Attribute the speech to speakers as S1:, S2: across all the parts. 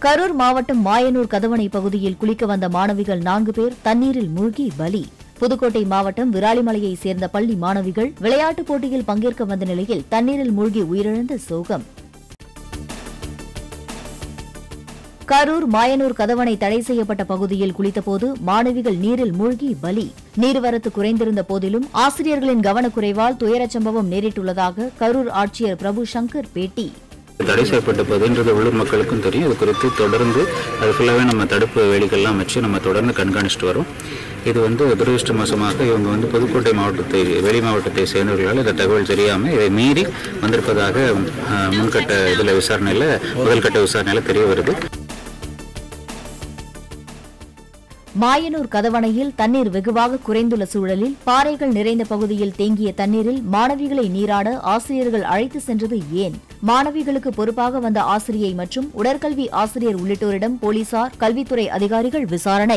S1: கரூர் மாவட்டம் மாயனூர் கதவணை பகுதியில் குளிக்க வந்த மாணவிகள் நான்கு பேர் தண்ணீரில் மூழ்கி பலி புதுக்கோட்டை மாவட்டம் விராலிமலையைச் சேர்ந்த பள்ளி மாணவிகள் விளையாட்டுப் போட்டியில் பங்கேற்க வந்த நிலையில் தண்ணீரில் மூழ்கி உயிரிழந்த சோகம் கரூர் மாயனூர் கதவணை தடை செய்யப்பட்ட பகுதியில் குளித்தபோது மாணவிகள் நீரில் மூழ்கி பலி நீர்வரத்து குறைந்திருந்த போதிலும் ஆசிரியர்களின் கவனக்குறைவால் துயரச் சம்பவம் நேரிட்டுள்ளதாக கரூர் ஆட்சியர் பிரபு சங்கர் பேட்டி
S2: தடை செய்யப்பட்ட பகுதின்றது உள்ளூர் மக்களுக்கும் தெரியும் அது குறித்து தொடர்ந்து அது ஃபுல்லாகவே நம்ம தடுப்பு வேலிகள்லாம் வச்சு நம்ம தொடர்ந்து கண்காணிச்சிட்டு வரோம் இது வந்து துரதிருஷ்டமோசமாக இவங்க வந்து புதுக்கோட்டை மாவட்டத்தை வெளி மாவட்டத்தை சேர்ந்தவர்களால் இந்த தகவல் தெரியாமல் இதை மீறி வந்திருப்பதாக அஹ், முன்கட்ட இதில் விசாரணையில் முதல்கட்ட விசாரணையில் தெரிய வருது
S1: மாயனூர் கதவணையில் தண்ணீர் வெகுவாக குறைந்துள்ள சூழலில் பாறைகள் நிறைந்த பகுதியில் தேங்கிய தண்ணீரில் மாணவிகளை நீராட ஆசிரியர்கள் அழைத்து சென்றது ஏன் மாணவிகளுக்கு பொறுப்பாக வந்த ஆசிரியை மற்றும் உடற்கல்வி ஆசிரியர் உள்ளிட்டோரிடம் போலீசார் கல்வித்துறை அதிகாரிகள் விசாரணை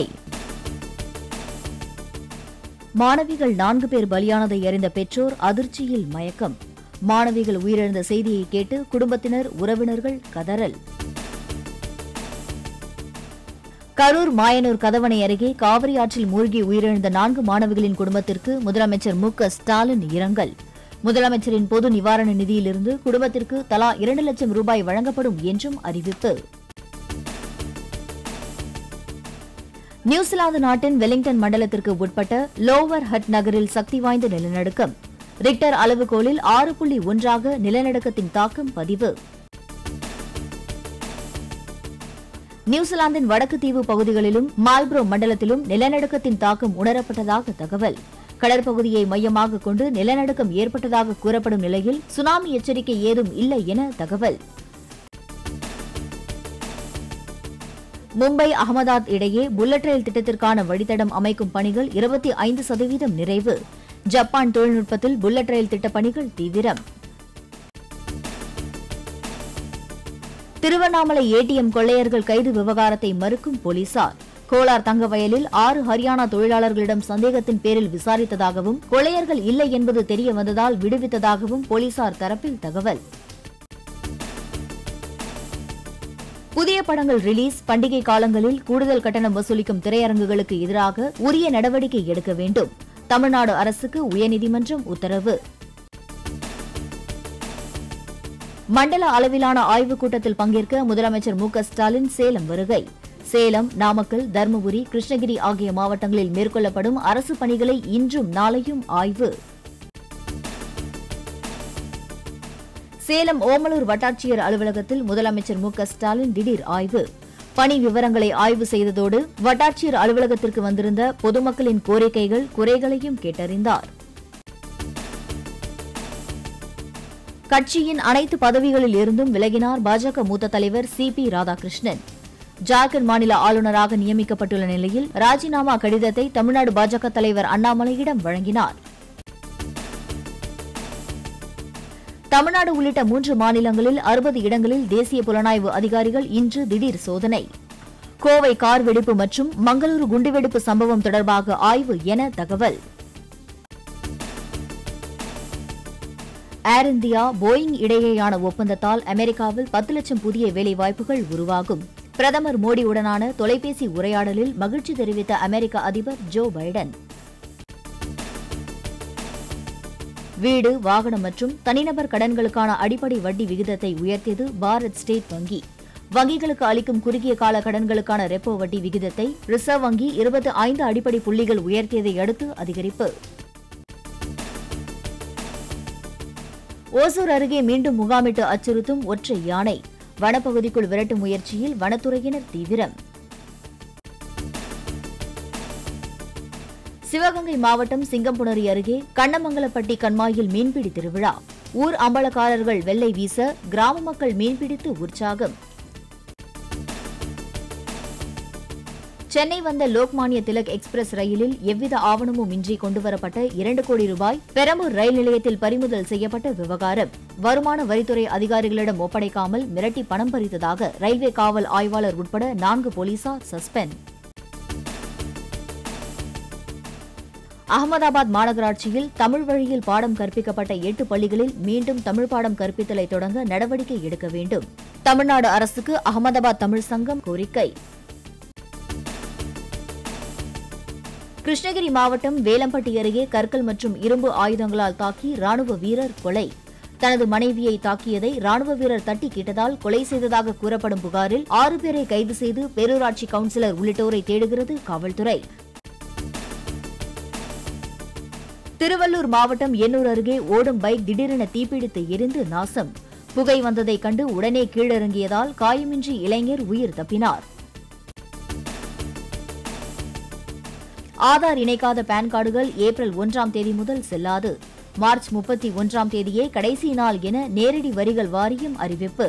S1: மாணவிகள் நான்கு பேர் பலியானதை அறிந்த பெற்றோர் அதிர்ச்சியில் மயக்கம் மாணவிகள் உயிரிழந்த செய்தியை கேட்டு குடும்பத்தினர் உறவினர்கள் கதறல் கரூர் மாயனூர் கதவணை அருகே காவிரி ஆற்றில் மூழ்கி உயிரிழந்த நான்கு மாணவிகளின் குடும்பத்திற்கு முதலமைச்சர் மு க ஸ்டாலின் இரங்கல் முதலமைச்சரின் பொது நிவாரண நிதியிலிருந்து குடும்பத்திற்கு தலா இரண்டு லட்சம் ரூபாய் வழங்கப்படும் என்றும் அறிவிப்பு நியூசிலாந்து நாட்டின் வெலிங்டன் மண்டலத்திற்கு உட்பட்ட லோவர் ஹட் நகரில் சக்தி வாய்ந்த நிலநடுக்கம் ரிக்டர் அளவுகோலில் ஆறு புள்ளி ஒன்றாக நிலநடுக்கத்தின் தாக்கம் பதிவு நியூசிலாந்தின் வடக்கு தீவு பகுதிகளிலும் மால்ப்ரோ மண்டலத்திலும் நிலநடுக்கத்தின் தாக்கம் உணரப்பட்டதாக தகவல் கடற்பகுதியை மையமாக கொண்டு நிலநடுக்கம் ஏற்பட்டதாக கூறப்படும் நிலையில் சுனாமி எச்சரிக்கை ஏதும் இல்லை என தகவல் மும்பை அகமதாபாத் இடையே புல்லட் ரயில் திட்டத்திற்கான வழித்தடம் அமைக்கும் பணிகள் இருபத்தி ஐந்து சதவீதம் நிறைவு ஜப்பான் தொழில்நுட்பத்தில் புல்லட் ரயில் திட்டப் பணிகள் தீவிரம் திருவண்ணாமலை ஏடிஎம் கொள்ளையர்கள் கைது விவகாரத்தை மறுக்கும் போலீசார் கோலார் தங்க வயலில் ஆறு ஹரியானா தொழிலாளர்களிடம் சந்தேகத்தின் பேரில் விசாரித்ததாகவும் கொள்ளையர்கள் இல்லை என்பது தெரிய வந்ததால் விடுவித்ததாகவும் போலீசார் தரப்பில் தகவல் புதிய படங்கள் ரிலீஸ் பண்டிகை காலங்களில் கூடுதல் கட்டணம் வசூலிக்கும் திரையரங்குகளுக்கு எதிராக உரிய நடவடிக்கை எடுக்க வேண்டும் தமிழ்நாடு அரசுக்கு உயர்நீதிமன்றம் உத்தரவு மண்டல அளவிலான ஆய்வுக் கூட்டத்தில் பங்கேற்க முதலமைச்சர் மு க ஸ்டாலின் சேலம் வருகை சேலம் நாமக்கல் தருமபுரி கிருஷ்ணகிரி ஆகிய மாவட்டங்களில் மேற்கொள்ளப்படும் அரசு பணிகளை இன்றும் நாளையும் ஆய்வு சேலம் ஓமலூர் வட்டாட்சியர் அலுவலகத்தில் முதலமைச்சர் மு க ஸ்டாலின் திடீர் ஆய்வு பணி விவரங்களை ஆய்வு செய்ததோடு வட்டாட்சியர் அலுவலகத்திற்கு வந்திருந்த பொதுமக்களின் கோரிக்கைகள் குறைகளையும் கேட்டறிந்தார் கட்சியின் அனைத்து பதவிகளில் இருந்தும் விலகினார் பாஜக மூத்த தலைவர் சி பி ராதாகிருஷ்ணன் ஜார்க்கண்ட் மாநில ஆளுநராக நியமிக்கப்பட்டுள்ள நிலையில் ராஜினாமா கடிதத்தை தமிழ்நாடு பாஜக தலைவர் அண்ணாமலையிடம் வழங்கினார் தமிழ்நாடு உள்ளிட்ட மூன்று மாநிலங்களில் அறுபது இடங்களில் தேசிய புலனாய்வு அதிகாரிகள் இன்று திடீர் சோதனை கோவை கார் வெடிப்பு மற்றும் மங்களூரு குண்டுவெடிப்பு சம்பவம் தொடர்பாக ஆய்வு என தகவல் ஏர் இந்தியா போயிங் இடையேயான ஒப்பந்தத்தால் அமெரிக்காவில் பத்து லட்சம் புதிய வேலைவாய்ப்புகள் உருவாகும் பிரதமர் மோடியுடனான தொலைபேசி உரையாடலில் மகிழ்ச்சி தெரிவித்த அமெரிக்க அதிபர் ஜோ பைடன் வீடு வாகனம் மற்றும் தனிநபர் கடன்களுக்கான அடிப்படை வட்டி விகிதத்தை உயர்த்தியது பாரத் ஸ்டேட் வங்கி வங்கிகளுக்கு அளிக்கும் குறுகிய கால கடன்களுக்கான ரெப்போ வட்டி விகிதத்தை ரிசர்வ் வங்கி இருபத்தி ஐந்து அடிப்படை புள்ளிகள் உயர்த்தியதை அடுத்து அதிகரிப்பு ஓசூர் அருகே மீண்டும் முகாமிட்டு அச்சுறுத்தும் ஒற்றை யானை வனப்பகுதிக்குள் விரட்டும் முயற்சியில் வனத்துறையினர் தீவிரம் சிவகங்கை மாவட்டம் சிங்கம்புணரி அருகே கண்ணமங்கலப்பட்டி கண்மாயில் மீன்பிடி திருவிழா ஊர் அம்பலக்காரர்கள் வெள்ளை வீச கிராம மக்கள் மீன்பிடித்து உற்சாகம் சென்னை வந்த லோக்மானிய திலக் எக்ஸ்பிரஸ் ரயிலில் எவ்வித ஆவணமும் இன்றி கொண்டுவரப்பட்ட இரண்டு கோடி ரூபாய் பெரம்பூர் ரயில் நிலையத்தில் பறிமுதல் செய்யப்பட்ட விவகாரம் வருமான வரித்துறை அதிகாரிகளிடம் ஒப்படைக்காமல் மிரட்டி பணம் பறித்ததாக ரயில்வே காவல் ஆய்வாளர் உட்பட நான்கு போலீசார் சஸ்பெண்ட் அகமதாபாத் மாநகராட்சியில் தமிழ் வழியில் பாடம் கற்பிக்கப்பட்ட எட்டு பள்ளிகளில் மீண்டும் தமிழ் பாடம் கற்பித்தலை தொடங்க நடவடிக்கை எடுக்க வேண்டும் தமிழ்நாடு அரசுக்கு அகமதாபாத் தமிழ் சங்கம் கோரிக்கை கிருஷ்ணகிரி மாவட்டம் வேலம்பட்டி அருகே கற்கள் மற்றும் இரும்பு ஆயுதங்களால் தாக்கி ராணுவ வீரர் கொலை தனது மனைவியை தாக்கியதை ராணுவ வீரர் தட்டி கேட்டதால் கொலை செய்ததாக கூறப்படும் புகாரில் ஆறு பேரை கைது செய்து பேரூராட்சி கவுன்சிலர் உள்ளிட்டோரை தேடுகிறது காவல்துறை திருவள்ளூர் மாவட்டம் எண்ணூர் அருகே ஓடும் பைக் திடீரென தீப்பிடித்து எரிந்து நாசம் புகை வந்ததைக் கண்டு உடனே கீழிறங்கியதால் காயமின்றி இளைஞர் உயிர் தப்பினார் ஆதார் இணைக்காத பான் கார்டுகள் ஏப்ரல் ஒன்றாம் தேதி முதல் செல்லாது மார்ச் முப்பத்தி ஒன்றாம் தேதியே கடைசி நாள் என நேரடி வரிகள் வாரியம் அறிவிப்பு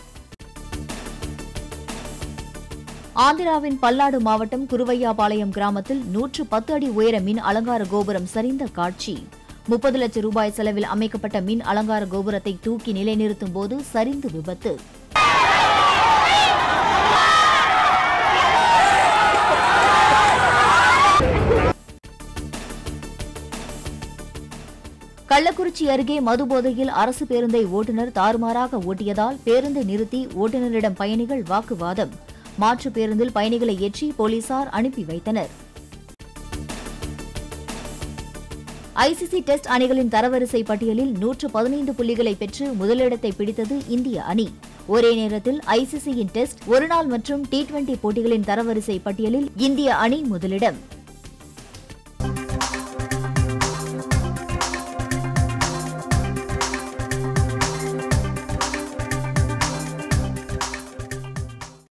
S1: ஆந்திராவின் பல்லாடு மாவட்டம் குருவையாபாளையம் கிராமத்தில் நூற்று பத்து அடி உயர மின் அலங்கார கோபுரம் சரிந்த காட்சி முப்பது லட்சம் ரூபாய் செலவில் அமைக்கப்பட்ட மின் அலங்கார கோபுரத்தை தூக்கி நிலைநிறுத்தும் போது சரிந்து விபத்து கள்ளக்குறிச்சி அருகே மதுபோதையில் அரசு பேருந்தை ஓட்டுநர் தாறுமாறாக ஓட்டியதால் பேருந்தை நிறுத்தி ஓட்டுநரிடம் பயணிகள் வாக்குவாதம் மாற்று பேருந்தில் பயணிகளை ஏற்றி போலீசார் அனுப்பி வைத்தனர் ஐசிசி டெஸ்ட் அணிகளின் தரவரிசை பட்டியலில் நூற்று பதினைந்து புள்ளிகளை பெற்று முதலிடத்தை பிடித்தது இந்திய அணி ஒரே நேரத்தில் ஐசிசியின் டெஸ்ட் ஒருநாள் மற்றும் டி டுவெண்டி போட்டிகளின் தரவரிசை பட்டியலில் இந்திய அணி முதலிடம்